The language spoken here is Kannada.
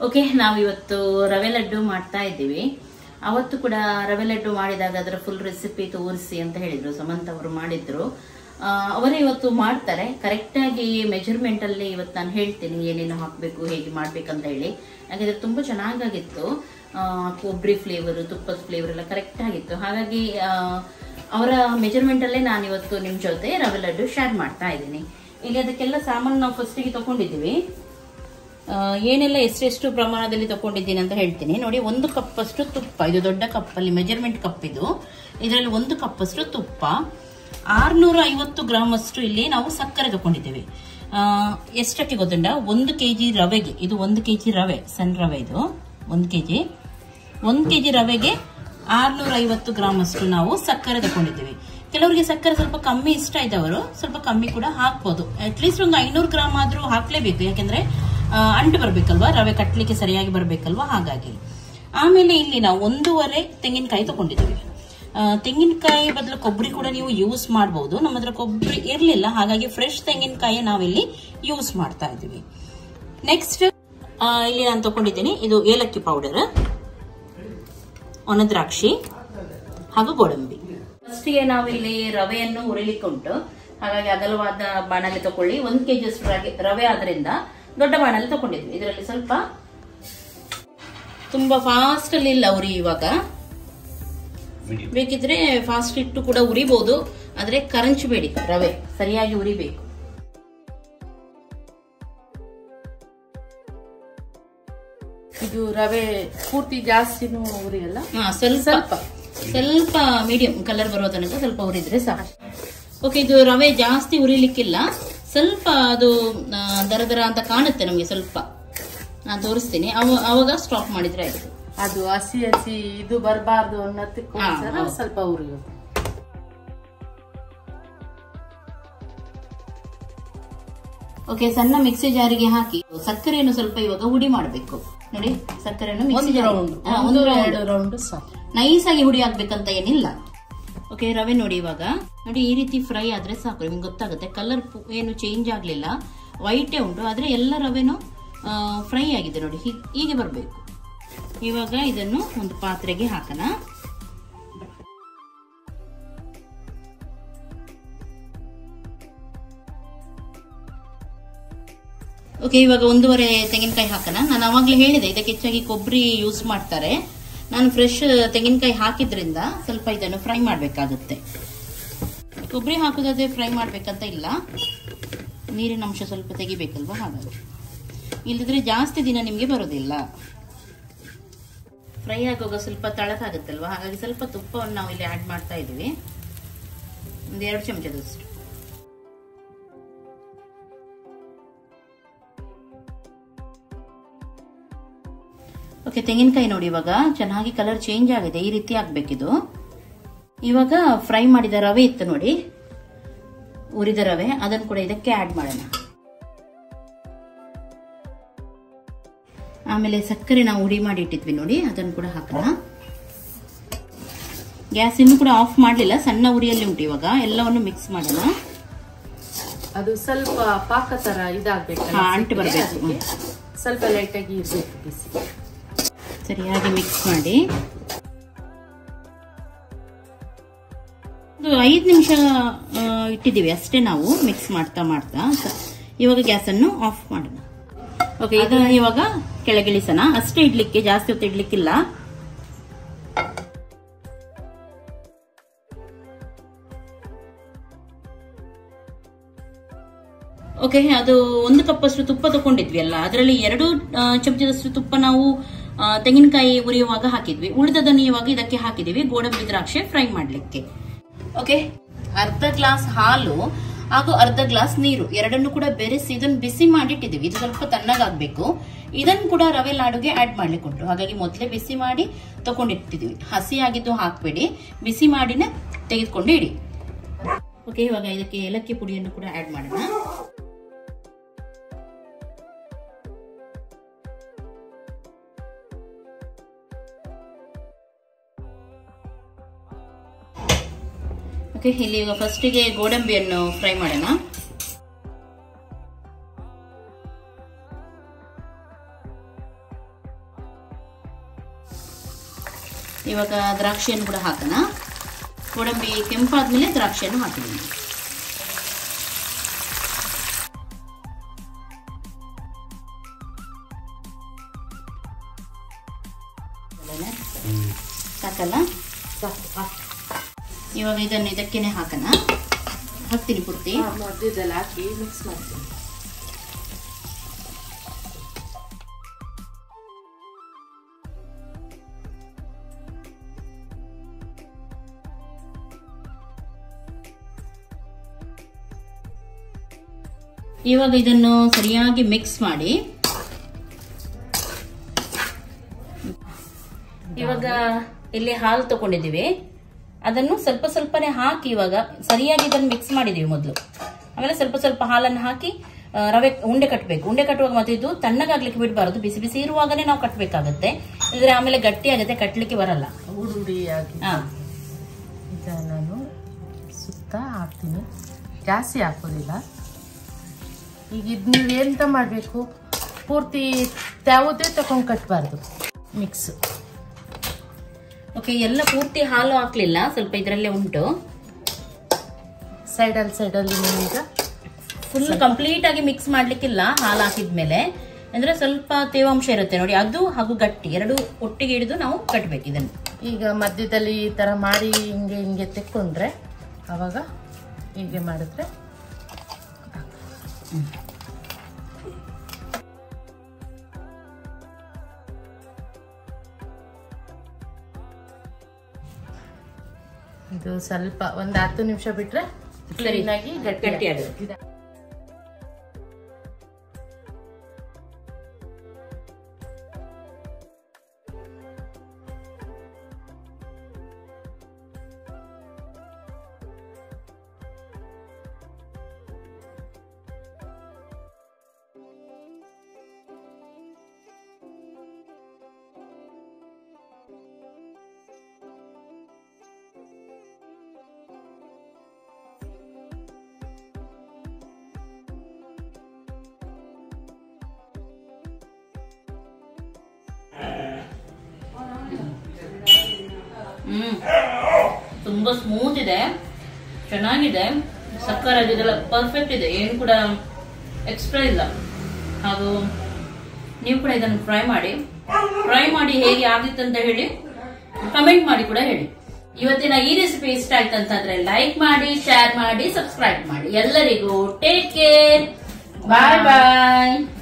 ಓಕೆ ನಾವು ಇವತ್ತು ರವೆ ಲಡ್ಡು ಮಾಡ್ತಾ ಇದ್ದೀವಿ ಅವತ್ತು ಕೂಡ ರವೆ ಲಡ್ಡು ಮಾಡಿದಾಗ ಅದರ ಫುಲ್ ರೆಸಿಪಿ ತೋರಿಸಿ ಅಂತ ಹೇಳಿದ್ರು ಸಮಂತ್ ಅವರು ಮಾಡಿದ್ರು ಆ, ಅವರೇ ಇವತ್ತು ಮಾಡ್ತಾರೆ ಕರೆಕ್ಟ್ ಆಗಿ ಮೆಜರ್ಮೆಂಟ್ ಅಲ್ಲಿ ಇವತ್ತು ನಾನು ಹೇಳ್ತೀನಿ ಏನೇನು ಹಾಕಬೇಕು ಹೇಗೆ ಮಾಡ್ಬೇಕಂತ ಹೇಳಿ ಯಾಕಂದ್ರೆ ತುಂಬಾ ಚೆನ್ನಾಗಾಗಿತ್ತು ಆ, ಕೊಬ್ಬರಿ ಫ್ಲೇವರ್ ತುಪ್ಪದ ಫ್ಲೇವರ್ ಎಲ್ಲ ಕರೆಕ್ಟ್ ಆಗಿತ್ತು ಹಾಗಾಗಿ ಆ, ಅವರ ಮೆಜರ್ಮೆಂಟ್ ಅಲ್ಲೇ ನಾನು ಇವತ್ತು ನಿಮ್ ಜೊತೆ ರವೆ ಲಡ್ಡು ಶೇರ್ ಮಾಡ್ತಾ ಇದ್ದೀನಿ ಈಗ ಅದಕ್ಕೆಲ್ಲ ಸಾಮಾನು ನಾವು ಫಸ್ಟಿಗೆ ತಗೊಂಡಿದ್ದೀವಿ ಆ, ಏನೆಲ್ಲ ಎಷ್ಟೆಷ್ಟು ಪ್ರಮಾಣದಲ್ಲಿ ತಗೊಂಡಿದ್ದೀನಿ ಅಂತ ಹೇಳ್ತೀನಿ ನೋಡಿ ಒಂದು ಕಪ್ ಅಷ್ಟು ತುಪ್ಪ ಇದು ದೊಡ್ಡ ಕಪ್ ಅಲ್ಲಿ ಮೆಜರ್ಮೆಂಟ್ ಕಪ್ ಇದು ಇದರಲ್ಲಿ ಒಂದು ಕಪ್ ಅಷ್ಟು ತುಪ್ಪ ಆರ್ನೂರ ಐವತ್ತು ಗ್ರಾಮ್ ಅಷ್ಟು ಇಲ್ಲಿ ನಾವು ಸಕ್ಕರೆ ತಗೊಂಡಿದ್ದೇವೆ ಆ, ಎಷ್ಟಕ್ಕೆ ಗೊತ್ತುಂಟ ಒಂದು ಕೆಜಿ ರವೆಗೆ ಇದು ಒಂದು ಕೆಜಿ ರವೆ ಸಣ್ಣ ರವೆ ಇದು ಒಂದು ಕೆಜಿ ಒಂದು ಕೆಜಿ ರವೆಗೆ ಆರ್ನೂರ ಐವತ್ತು ಗ್ರಾಮ್ ಅಷ್ಟು ನಾವು ಸಕ್ಕರೆ ತಗೊಂಡಿದ್ದೀವಿ ಕೆಲವರಿಗೆ ಸಕ್ಕರೆ ಸ್ವಲ್ಪ ಕಮ್ಮಿ ಇಷ್ಟ ಇದ್ದವರು ಸ್ವಲ್ಪ ಕಮ್ಮಿ ಕೂಡ ಹಾಕ್ಬೋದು ಅಟ್ಲೀಸ್ಟ್ ಒಂದು ಐನೂರು ಗ್ರಾಮ್ ಆದ್ರೂ ಹಾಕ್ಲೇಬೇಕು ಯಾಕೆಂದ್ರೆ ಆ, ಅಂಟು ಬರ್ಬೇಕಲ್ವಾ ರವೆ ಕಟ್ಲಿಕ್ಕೆ ಸರಿಯಾಗಿ ಬರ್ಬೇಕಲ್ವಾ ಹಾಗಾಗಿ ಆಮೇಲೆ ಇಲ್ಲಿ ನಾವು ಒಂದೂವರೆ ತೆಂಗಿನಕಾಯಿ ತಗೊಂಡಿದ್ದೀವಿ ಆ, ತೆಂಗಿನಕಾಯಿ ಬದಲು ಕೊಬ್ಬರಿ ಕೂಡ ನೀವು ಯೂಸ್ ಮಾಡಬಹುದು ನಮ್ಮ ಹತ್ರ ಕೊಬ್ಬರಿ ಇರಲಿಲ್ಲ ಹಾಗಾಗಿ ಫ್ರೆಶ್ ತೆಂಗಿನಕಾಯಿ ನಾವಿಲ್ಲಿ ಯೂಸ್ ಮಾಡ್ತಾ ಇದ್ದೀವಿ ನೆಕ್ಸ್ಟ್ ಇಲ್ಲಿ ನಾನು ತಗೊಂಡಿದ್ದೀನಿ ಇದು ಏಲಕ್ಕಿ ಪೌಡರ್ ಒಣದ್ರಾಕ್ಷಿ ಹಾಗೂ ಗೋಡಂಬಿ ಫಸ್ಟಿಗೆ ನಾವಿಲ್ಲಿ ರವೆಯನ್ನು ಹುರಿಲಿಕ್ಕೆ ಉಂಟು ಹಾಗಾಗಿ ಅಗಲವಾದ ಬಾಣಲೆ ತಕೊಳ್ಳಿ ಒಂದ್ ಕೆಜಿ ಅಷ್ಟು ರವೆ- ರವೆ ಆದ್ರಿಂದ ದೊಡ್ಡ ಬಾಣಲೆ ತಗೊಂಡಿದ್ವಿ ಇದರಲ್ಲಿ ಸ್ವಲ್ಪ ತುಂಬಾ ಫಾಸ್ಟ್ ಅಲ್ಲಿ ಇಲ್ಲ ಉರಿ ಇವಾಗ ಬೇಕಿದ್ರೆ ಫಾಸ್ಟ್ ಇಟ್ಟು ಕೂಡ ಉರಿಬಹುದು ಆದ್ರೆ ಕರಂಚಬೇಡಿ ರವೆ ಸರಿಯಾಗಿ ಉರಿಬೇಕು ಇದು ರವೆ ಪೂರ್ತಿ ಜಾಸ್ತಿನೂ ಉರಿಯಲ್ಲ ಹಾ ಸ್ವಲ್ಪ ಸ್ವಲ್ಪ ಮೀಡಿಯಂ ಕಲರ್ ಬರೋ ತನಕ ಸ್ವಲ್ಪ ಉರಿದ್ರೆ ಸಾಕು ಓಕೆ ಇದು ರವೆ ಜಾಸ್ತಿ ಉರಿಲಿಕ್ಕಿಲ್ಲ ಸ್ವಲ್ಪ ಅದು ಆ, ದರ ದರ ಅಂತ ಕಾಣುತ್ತೆ ನಮಗೆ ಸ್ವಲ್ಪ ನಾನು ತೋರಿಸ್ತೀನಿ ಅವ- ಅವಾಗ ಸ್ಟಾಪ್ ಮಾಡಿದ್ರೆ ಆಯ್ತು ಅದು ಹಸಿ ಹಸಿ ಇದು ಬರಬಾರ್ದು ಅನ್ನೋದಕ್ಕೋಸ್ಕರ ಹಾ, ಹೌದು. ಸ್ವಲ್ಪ ಉರಿಯೋದು ಓಕೆ ಸಣ್ಣ ಮಿಕ್ಸಿ ಜಾರಿಗೆ ಹಾಕಿ ಸಕ್ಕರೆಯನ್ನು ಸ್ವಲ್ಪ ಇವಾಗ ಹುಡಿ ಮಾಡಬೇಕು ನೋಡಿ ಸಕ್ಕರೆಯನ್ನು ಮಿಕ್ಸಿ ಒಂದು ಜಾರಿಗೆ- ರೌಂಡ್ ಹಾ, ಒಂದು ಒಂದು ಎರಡು ರೌಂಡ್ ರೌಂಡ್ ಸಾಕು ನೈಸ್ ಆಗಿ ಹುಡಿ ಆಗ್ಬೇಕಂತ ಏನಿಲ್ಲ ಓಕೆ ರವೆ ನೋಡಿ ಇವಾಗ ನೋಡಿ ಈ ರೀತಿ ಫ್ರೈ ಆದ್ರೆ ಸಾಕು ನಿಮ್ಗೆ ಗೊತ್ತಾಗುತ್ತೆ ಕಲರ್ ಏನು ಚೇಂಜ್ ಆಗ್ಲಿಲ್ಲ ವೈಟೇ ಉಂಟು ಆದ್ರೆ ಎಲ್ಲ ರವೆನೂ ಫ್ರೈ ಆಗಿದೆ ನೋಡಿ ಹೀಗ್- ಹೀಗೆ ಬರಬೇಕು ಇವಾಗ ಇದನ್ನು ಒಂದು ಪಾತ್ರೆಗೆ ಹಾಕೋಣ ಓಕೆ ಇವಾಗ ಒಂದೂವರೆ ತೆಂಗಿನಕಾಯಿ ಹಾಕೋಣ ನಾನು ಅವಾಗಲೇ ಹೇಳಿದೆ ಇದಕ್ಕೆ ಹೆಚ್ಚಾಗಿ ಕೊಬ್ಬರಿ ಯೂಸ್ ಮಾಡ್ತಾರೆ ನಾನು ಫ್ರೆಶ್ ತೆಂಗಿನಕಾಯಿ ಹಾಕಿದ್ರಿಂದ ಸ್ವಲ್ಪ ಇದನ್ನು ಫ್ರೈ ಮಾಡಬೇಕಾಗುತ್ತೆ ಕೊಬ್ಬರಿ ಹಾಕೋದಾದ್ರೆ ಫ್ರೈ ಮಾಡ್ಬೇಕಂತ ಇಲ್ಲ ನೀರಿನ ಅಂಶ ಸ್ವಲ್ಪ ತೆಗಿಬೇಕಲ್ವಾ ಹಾಗಾಗಿ ಇಲ್ಲದಿದ್ರೆ ಜಾಸ್ತಿ ದಿನ ನಿಮಗೆ ಬರೋದಿಲ್ಲ ಫ್ರೈ ಆಗುವಾಗ ಸ್ವಲ್ಪ ತಳಕಾಗುತ್ತಲ್ವಾ ಹಾಗಾಗಿ ಸ್ವಲ್ಪ ತುಪ್ಪವನ್ನು ನಾವು ಇಲ್ಲಿ ಆಡ್ ಮಾಡ್ತಾ ಇದ್ದೀವಿ ಒಂದು ಎರಡು ಚಮಚದಷ್ಟು ಓಕೆ ತೆಂಗಿನಕಾಯಿ ನೋಡಿ ಇವಾಗ ಚೆನ್ನಾಗಿ ಕಲರ್ ಚೇಂಜ್ ಆಗಿದೆ ಈ ರೀತಿ ಆಗ್ಬೇಕಿದು ಇವಾಗ ಫ್ರೈ ಮಾಡಿದ ರವೆ ಇತ್ತು ನೋಡಿ ಉರಿದ ರವೆ ಅದನ್ನು ಕೂಡ ಇದಕ್ಕೆ ಆಡ್ ಮಾಡೋಣ ಆಮೇಲೆ ಸಕ್ಕರೆ ನಾವು ಉಡಿ ಮಾಡಿ ಇಟ್ಟಿದ್ವಿ ನೋಡಿ ಅದನ್ನು ಕೂಡ ಹಾಕೋಣ ಗ್ಯಾಸ್ ಇನ್ನೂ ಕೂಡ ಆಫ್ ಮಾಡಲಿಲ್ಲ ಸಣ್ಣ ಉರಿಯಲ್ಲಿ ಉಂಟು ಇವಾಗ ಎಲ್ಲವನ್ನು ಮಿಕ್ಸ್ ಮಾಡೋಣ ಅದು ಸ್ವಲ್ಪ ಪಾಕ ತರ ಇದಾಗ್ಬೇಕಲ್ಲ ಹಾ, ಅಂಟು ಸಿಪ್ಪೆ, ಬರ್ಬೇಕು. ಅದಕ್ಕೆ ಸ್ವಲ್ಪ ಲೈಟ್ ಆಗಿ ಇರ್ಬೇಕು ಬಿಸಿ ಸರಿಯಾಗಿ ಮಿಕ್ಸ್ ಮಾಡಿ ಒಂದು ಐದು ನಿಮಿಷ ಆ, ಇಟ್ಟಿದ್ದೀವಿ ಅಷ್ಟೇ ನಾವು ಮಿಕ್ಸ್ ಮಾಡ್ತಾ ಮಾಡ್ತಾ ಸ- ಇವಾಗ ಗ್ಯಾಸ್ ಅನ್ನು ಆಫ್ ಮಾಡೋಣ ಓಕೆ ಇದನ್ನ ಇವಾಗ ಕೆಳಗಿಳಿಸೋಣ ಅಷ್ಟೇ ಇಡ್ಲಿಕ್ಕೆ ಜಾಸ್ತಿ ಹೊತ್ತು ಇಡ್ಲಿಕ್ಕಿಲ್ಲ ಓಕೆ ಅದು ಒಂದು ಕಪ್ ಅಷ್ಟು ತುಪ್ಪ ತಗೊಂಡಿದ್ವಿ ಅಲ್ಲ ಅದರಲ್ಲಿ ಎರಡು ಆ, ಚಮಚದಷ್ಟು ತುಪ್ಪ ನಾವು ಆ, ತೆಂಗಿನಕಾಯಿ ಉರಿಯುವಾಗ ಹಾಕಿದ್ವಿ ಉಳಿದದನ್ನು ಇವಾಗ ಇದಕ್ಕೆ ಹಾಕಿದೀವಿ ಗೋಡಂಬಿ ದ್ರಾಕ್ಷಿ ಫ್ರೈ ಮಾಡ್ಲಿಕ್ಕೆ ಓಕೆ ಅರ್ಧ ಗ್ಲಾಸ್ ಹಾಲು ಹಾಗೂ ಅರ್ಧ ಗ್ಲಾಸ್ ನೀರು ಎರಡನ್ನು ಕೂಡ ಬೆರೆಸಿ ಇದನ್ನು ಬಿಸಿ ಮಾಡಿಟ್ಟಿದ್ದೀವಿ ಇದು ಸ್ವಲ್ಪ ತಣ್ಣಗಾಗ್ಬೇಕು ಇದನ್ನು ಕೂಡ ರವೆ ಲಾಡುಗೆ ಆಡ್ ಮಾಡ್ಲಿಕ್ಕೆ ಉಂಟು ಹಾಗಾಗಿ ಮೊದಲೇ ಬಿಸಿ ಮಾಡಿ ತಗೊಂಡಿಟ್ಟಿದ್ದೀವಿ ಹಸಿ ಆಗಿದ್ದು ಹಾಕ್ಬೇಡಿ ಬಿಸಿ ಮಾಡಿನೇ ತೆಗೆದುಕೊಂಡು ಇಡಿ ಓಕೆ ಇವಾಗ ಇದಕ್ಕೆ ಏಲಕ್ಕಿ ಪುಡಿಯನ್ನು ಕೂಡ ಆಡ್ ಮಾಡೋಣ ಓಕೆ ಇಲ್ಲಿ ಈಗ ಫಸ್ಟಿಗೆ ಗೋಡಂಬಿಯನ್ನು ಫ್ರೈ ಮಾಡೋಣ ಇವಾಗ ದ್ರಾಕ್ಷಿಯನ್ನು ಕೂಡ ಹಾಕೋಣ ಗೋಡಂಬಿ ಕೆಂಪಾದ್ಮೇಲೆ ದ್ರಾಕ್ಷಿಯನ್ನು ಹಾಕಿದ್ದೀನಿ ಸಾಕಲ್ಲ ಇವಾಗ ಇದನ್ನು ಇದಕ್ಕೇನೆ ಹಾಕೋಣ ಹಾಕ್ತೀನಿ ಪೂರ್ತಿ ಮಧ್ಯದಲ್ಲಿ ಹಾಕಿ ಮಿಕ್ಸ್ ಮಾಡ್ತೀನಿ ಇವಾಗ ಇದನ್ನು ಸರಿಯಾಗಿ ಮಿಕ್ಸ್ ಮಾಡಿ ಇವಾಗ ಇಲ್ಲಿ ಹಾಲು ತಗೊಂಡಿದ್ದೀವಿ ಅದನ್ನು ಸ್ವಲ್ಪ ಸ್ವಲ್ಪನೇ ಹಾಕಿ ಇವಾಗ ಸರಿಯಾಗಿ ಇದನ್ನು ಮಿಕ್ಸ್ ಮಾಡಿದೀವಿ ಮೊದಲು ಆಮೇಲೆ ಸ್ವಲ್ಪ ಸ್ವಲ್ಪ ಹಾಲನ್ನು ಹಾಕಿ ಆ, ರವೆ ಉಂಡೆ ಕಟ್ಟಬೇಕು ಉಂಡೆ ಕಟ್ಟುವಾಗ ಮತ್ತೆ ಇದು ತಣ್ಣಗಾಗ್ಲಿಕ್ಕೆ ಬಿಡಬಾರದು ಬಿಸಿ ಬಿಸಿ ಇರುವಾಗನೇ ನಾವು ಕಟ್ಟಬೇಕಾಗತ್ತೆ ಇದ್ರೆ ಆಮೇಲೆ ಗಟ್ಟಿ ಆಗುತ್ತೆ ಕಟ್ಟಲಿಕ್ಕೆ ಬರಲ್ಲ ಉರುಳಿಯಾಗಿ ಹಾ ಈಗ ನಾನು ಸುತ್ತ ಹಾಕ್ತೀನಿ ಜಾಸ್ತಿ ಹಾಕೋದಿಲ್ಲ ಈಗ ಇದು ನೀವು ಎಂತ ಮಾಡಬೇಕು ಪೂರ್ತಿ ಯಾವುದೇ ತಗೊಂಡು ಕಟ್ಟಬಾರ್ದು ಮಿಕ್ಸ್ ಓಕೆ ಎಲ್ಲ ಪೂರ್ತಿ ಹಾಲು ಹಾಕ್ಲಿಲ್ಲ ಸ್ವಲ್ಪ ಇದರಲ್ಲೇ ಉಂಟು ಸೈಡಲ್ಲಿ ಸೈಡಲ್ಲಿ ನೀವು ಈಗ ಫುಲ್ ಕಂಪ್ಲೀಟ್ ಆಗಿ ಮಿಕ್ಸ್ ಮಾಡ್ಲಿಕ್ಕಿಲ್ಲ ಹಾಲು ಹಾಕಿದ್ಮೇಲೆ ಅಂದ್ರೆ ಸ್ವಲ್ಪ ತೇವಾಂಶ ಇರುತ್ತೆ ನೋಡಿ ಅದು ಹಾಗೂ ಗಟ್ಟಿ ಎರಡು ಒಟ್ಟಿಗೆ ಹಿಡಿದು ನಾವು ಕಟ್ಬೇಕು ಇದನ್ನು ಈಗ ಮಧ್ಯದಲ್ಲಿ ಈ ಥರ ಮಾಡಿ ಹಿಂಗೆ ಹಿಂಗೆ ತೆಕ್ಕೊಂಡ್ರೆ ಆವಾಗ ಹೀಗೆ ಮಾಡಿದ್ರೆ ಇದು ಸ್ವಲ್ಪ ಒಂದು ಹತ್ತು ನಿಮಿಷ ಬಿಟ್ರೆ ಕ್ಲೀನ್ ಆಗಿ ಗಟ್ಟಿ ಗಟ್ಟಿ ಆಗುತ್ತೆ. ಆಗುತ್ತೆ. ಹ್ಮ್ ತುಂಬಾ ಸ್ಮೂತ್ ಇದೆ ಚೆನ್ನಾಗಿದೆ ಸಕ್ಕರೆ ಇದೆಲ್ಲ ಪರ್ಫೆಕ್ಟ್ ಇದೆ ಏನು ಕೂಡ ಎಕ್ಸ್ಟ್ರಾ ಇಲ್ಲ ಹಾಗೂ ನೀವು ಕೂಡ ಇದನ್ನು ಫ್ರೈ ಮಾಡಿ ಫ್ರೈ ಮಾಡಿ ಹೇಗೆ ಆಗಿತ್ತು ಅಂತ ಹೇಳಿ ಕಮೆಂಟ್ ಮಾಡಿ ಕೂಡ ಹೇಳಿ ಇವತ್ತಿನ ಈ ರೆಸಿಪಿ ಇಷ್ಟ ಆಯ್ತು ಅಂತಂದ್ರೆ ಲೈಕ್ ಮಾಡಿ ಶೇರ್ ಮಾಡಿ ಸಬ್ಸ್ಕ್ರೈಬ್ ಮಾಡಿ ಎಲ್ಲರಿಗೂ ಟೇಕ್ ಕೇರ್ ಬಾಯ್ ಬಾಯ್